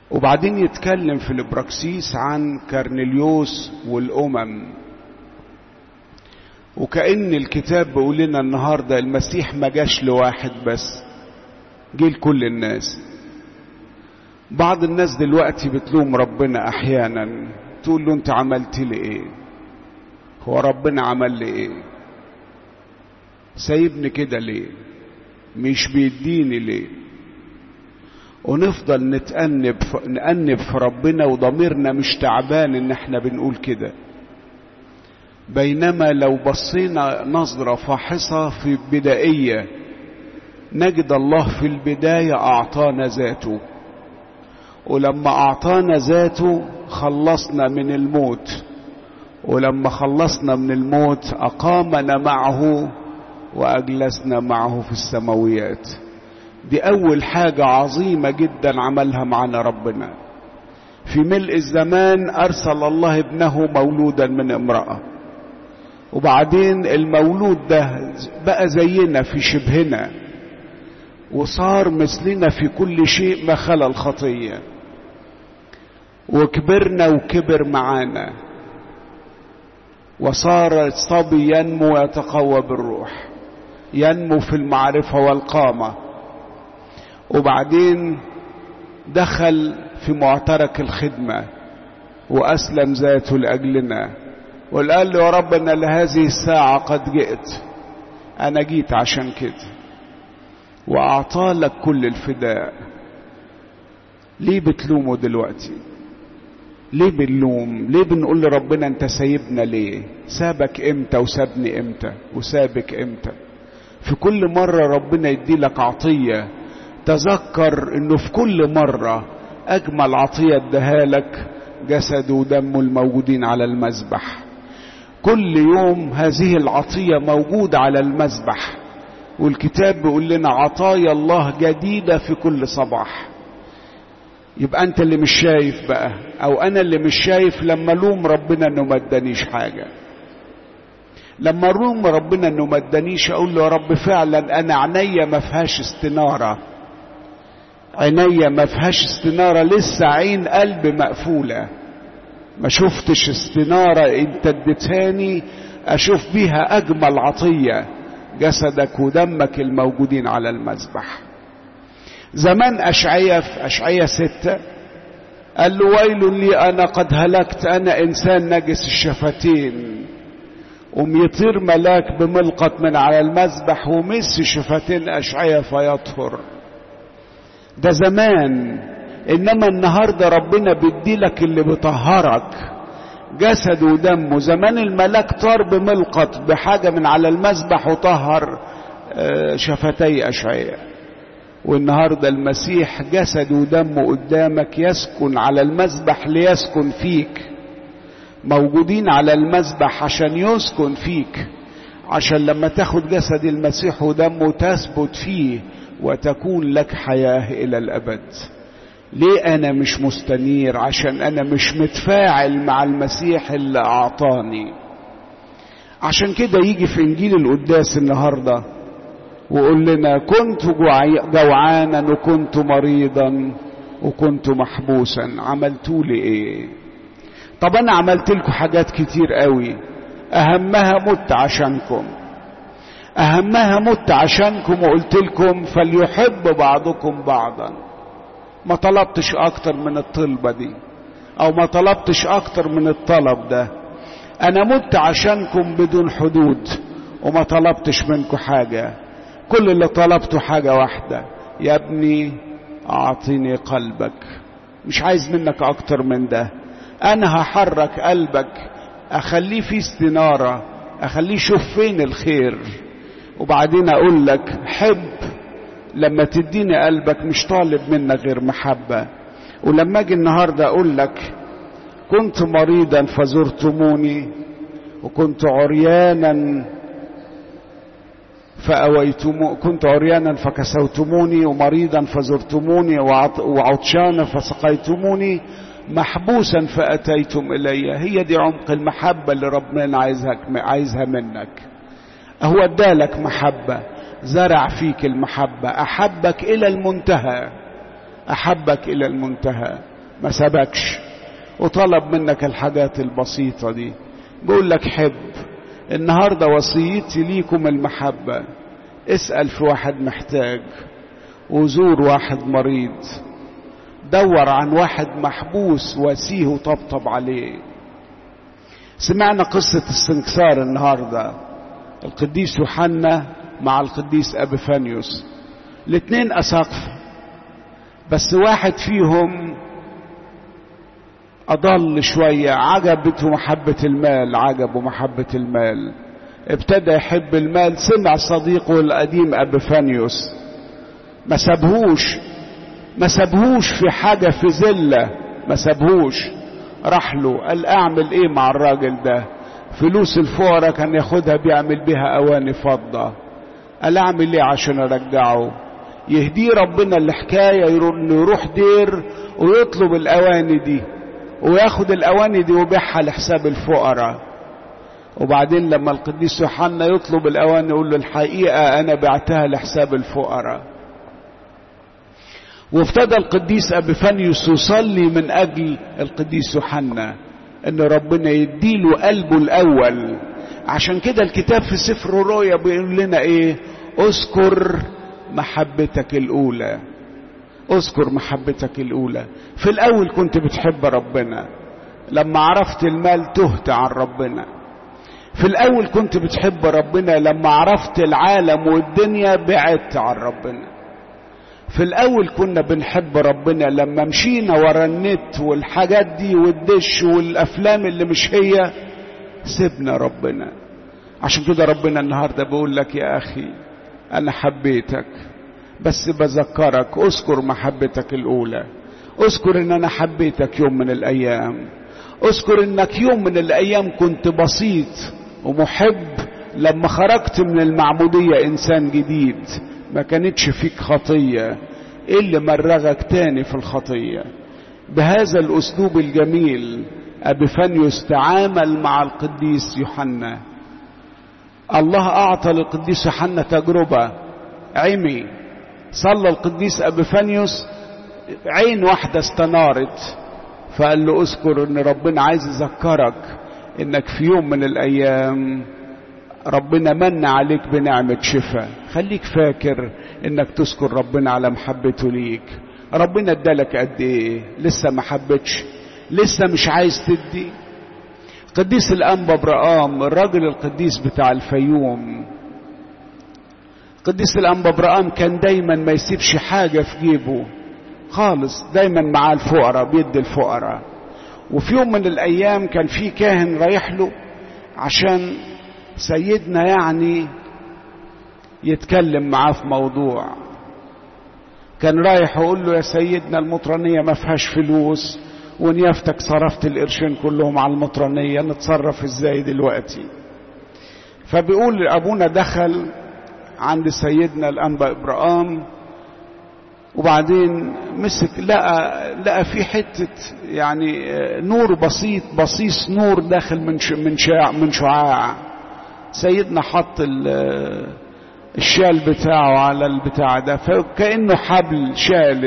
وبعدين يتكلم في الابراكسيس عن كارنيليوس والامم وكأن الكتاب بيقول لنا النهارده المسيح ما جاش لواحد بس جه لكل الناس بعض الناس دلوقتي بتلوم ربنا احيانا تقول له انت عملت لي ايه هو ربنا عمل لي ايه سايبني كده ليه مش بيديني ليه ونفضل نتأنب نأنب في ربنا وضميرنا مش تعبان ان احنا بنقول كده بينما لو بصينا نظرة فاحصة في بدائية نجد الله في البداية أعطانا ذاته ولما أعطانا ذاته خلصنا من الموت ولما خلصنا من الموت أقامنا معه وأجلسنا معه في السماويات دي أول حاجة عظيمة جدا عملها معنا ربنا في ملء الزمان أرسل الله ابنه مولودا من امرأة وبعدين المولود ده بقى زينا في شبهنا وصار مثلنا في كل شيء ما خلا الخطية وكبرنا وكبر معانا وصار الصبي ينمو ويتقوى بالروح ينمو في المعرفة والقامة وبعدين دخل في معترك الخدمة وأسلم ذاته لأجلنا وقال له يا رب أنا لهذه الساعة قد جئت أنا جيت عشان كده وأعطى لك كل الفداء ليه بتلومه دلوقتي ليه بنلوم ليه بنقول لربنا انت سايبنا ليه سابك امتى وسابني امتى وسابك امتى في كل مرة ربنا يدي لك عطية تذكر انه في كل مرة اجمل عطية اداها لك جسد ودمه الموجودين على المذبح كل يوم هذه العطية موجودة على المذبح والكتاب بيقول لنا عطايا الله جديدة في كل صباح يبقى انت اللي مش شايف بقى او انا اللي مش شايف لما لوم ربنا انه ما ادانيش حاجه لما الوم ربنا انه ما ادانيش اقول له يا رب فعلا انا عينيا ما فيهاش استناره عينيا ما فيهاش استناره لسه عين قلب مقفوله ما شفتش استناره انت اديتهاني اشوف بيها اجمل عطيه جسدك ودمك الموجودين على المذبح زمان أشعية في أشعية ستة قال له ويل لي أنا قد هلكت أنا إنسان نجس الشفتين قوم يطير ملاك بملقط من على المذبح ومس شفتين أشعية فيطهر ده زمان إنما النهاردة ربنا بيديلك اللي بيطهرك جسد ودمه زمان الملاك طار بملقط بحاجة من على المذبح وطهر شفتي أشعية والنهاردة المسيح جسد ودمه قدامك يسكن على المذبح ليسكن فيك موجودين على المذبح عشان يسكن فيك عشان لما تاخد جسد المسيح ودمه تثبت فيه وتكون لك حياة إلى الأبد ليه أنا مش مستنير عشان أنا مش متفاعل مع المسيح اللي أعطاني عشان كده يجي في إنجيل القداس النهارده وقول لنا كنت جوعانا وكنت مريضا وكنت محبوسا عملتوا لي ايه طب انا عملت لكم حاجات كتير قوي اهمها مت عشانكم اهمها مت عشانكم وقلت لكم فليحب بعضكم بعضا ما طلبتش اكتر من الطلبة دي او ما طلبتش اكتر من الطلب ده انا مت عشانكم بدون حدود وما طلبتش منكم حاجه كل اللي طلبته حاجة واحدة يا ابني أعطيني قلبك مش عايز منك أكتر من ده أنا هحرك قلبك أخليه فيه استنارة أخليه يشوف فين الخير وبعدين أقول لك حب لما تديني قلبك مش طالب منك غير محبة ولما أجي النهاردة أقول لك كنت مريضا فزرتموني وكنت عريانا فأويتم كنت عريانا فكسوتموني ومريضا فزرتموني وعطشانا فسقيتموني محبوسا فأتيتم إلي هي دي عمق المحبة اللي ربنا عايزها عايزها منك هو ادالك محبة زرع فيك المحبة أحبك إلى المنتهى أحبك إلى المنتهى ما سبكش وطلب منك الحاجات البسيطة دي بقول لك حب النهاردة وصيتي ليكم المحبة اسأل في واحد محتاج وزور واحد مريض دور عن واحد محبوس واسيه وطبطب عليه سمعنا قصة السنكسار النهاردة القديس يوحنا مع القديس أبيفانيوس الاثنين أساقفة بس واحد فيهم أضل شوية عجبته محبة المال عجبه محبة المال ابتدى يحب المال سمع صديقه القديم أبيفانيوس ما سابهوش ما سابهوش في حاجة في زلة ما سابهوش راح له قال اعمل ايه مع الراجل ده فلوس الفقراء كان ياخدها بيعمل بيها اواني فضة قال اعمل ايه عشان ارجعه يهديه ربنا الحكاية انه يروح دير ويطلب الاواني دي وياخد الاواني دي ويبيعها لحساب الفقراء وبعدين لما القديس يوحنا يطلب الاواني يقول له الحقيقة انا بعتها لحساب الفقراء وابتدى القديس ابيفانيوس يصلي من اجل القديس يوحنا ان ربنا يديله قلبه الاول عشان كده الكتاب في سفر الرؤيا بيقول لنا ايه اذكر محبتك الاولى اذكر محبتك الاولى في الاول كنت بتحب ربنا لما عرفت المال تهت عن ربنا في الاول كنت بتحب ربنا لما عرفت العالم والدنيا بعدت عن ربنا في الاول كنا بنحب ربنا لما مشينا ورا النت والحاجات دي والدش والافلام اللي مش هي سيبنا ربنا عشان كده ربنا النهارده بيقول لك يا اخي انا حبيتك بس بذكرك اذكر محبتك الاولى اذكر ان انا حبيتك يوم من الايام اذكر انك يوم من الايام كنت بسيط ومحب لما خرجت من المعموديه انسان جديد ما كانتش فيك خطية ايه اللي مرغك تاني في الخطية بهذا الاسلوب الجميل ابيفانيوس تعامل مع القديس يوحنا الله اعطى للقديس يوحنا تجربة عمي صلى القديس ابيفانيوس عين واحدة استنارت فقال له اذكر ان ربنا عايز يذكرك انك في يوم من الايام ربنا من عليك بنعمة شفاء خليك فاكر انك تذكر ربنا على محبته ليك ربنا ادالك قد ايه لسه ما حبتش لسه مش عايز تدي قديس الانبا برقام الراجل القديس بتاع الفيوم قديس الانبا برقام كان دايما ما يسيبش حاجة في جيبه خالص دايما مع الفقراء بيدي الفقراء وفي يوم من الايام كان في كاهن رايح له عشان سيدنا يعني يتكلم معاه في موضوع كان رايح يقول له يا سيدنا المطرانية ما فيهاش فلوس ونيافتك صرفت القرشين كلهم على المطرانية نتصرف ازاي دلوقتي فبيقول ابونا دخل عند سيدنا الانبا ابراهام وبعدين مسك لقى لقى في حته يعني نور بسيط بصيص نور داخل من من شعاع من شعاع سيدنا حط الشال بتاعه على البتاع ده فكأنه حبل شال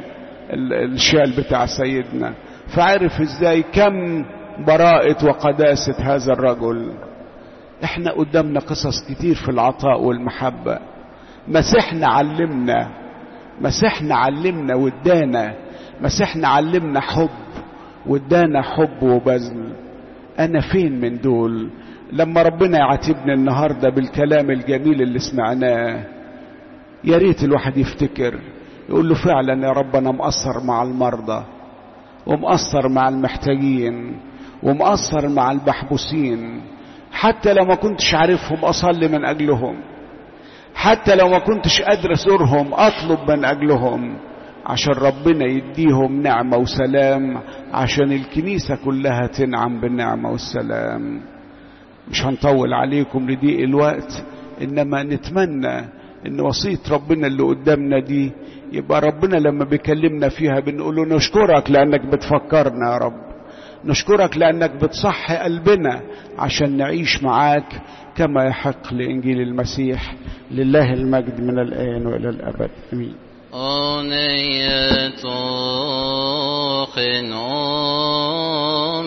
الشال بتاع سيدنا فعرف ازاي كم براءة وقداسة هذا الرجل احنا قدامنا قصص كتير في العطاء والمحبة مسيحنا علمنا مسيحنا علمنا وادانا مسيحنا علمنا حب وادانا حب وبذل انا فين من دول لما ربنا يعاتبنا النهارده بالكلام الجميل اللي سمعناه يا ريت الواحد يفتكر يقول له فعلا يا رب انا مقصر مع المرضى ومقصر مع المحتاجين ومقصر مع المحبوسين حتى لو ما كنتش عارفهم اصلي من اجلهم حتى لو ما كنتش قادر ازورهم اطلب من اجلهم عشان ربنا يديهم نعمة وسلام عشان الكنيسة كلها تنعم بالنعمة والسلام مش هنطول عليكم لضيق الوقت انما نتمنى ان وصية ربنا اللي قدامنا دي يبقى ربنا لما بيكلمنا فيها بنقول له نشكرك لانك بتفكرنا يا رب نشكرك لانك بتصحي قلبنا عشان نعيش معاك كما يحق لانجيل المسيح لله المجد من الان والى الابد امين أغنية خنوم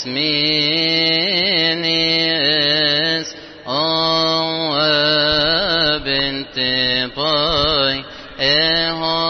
اسمينيس أو بنت باي إهو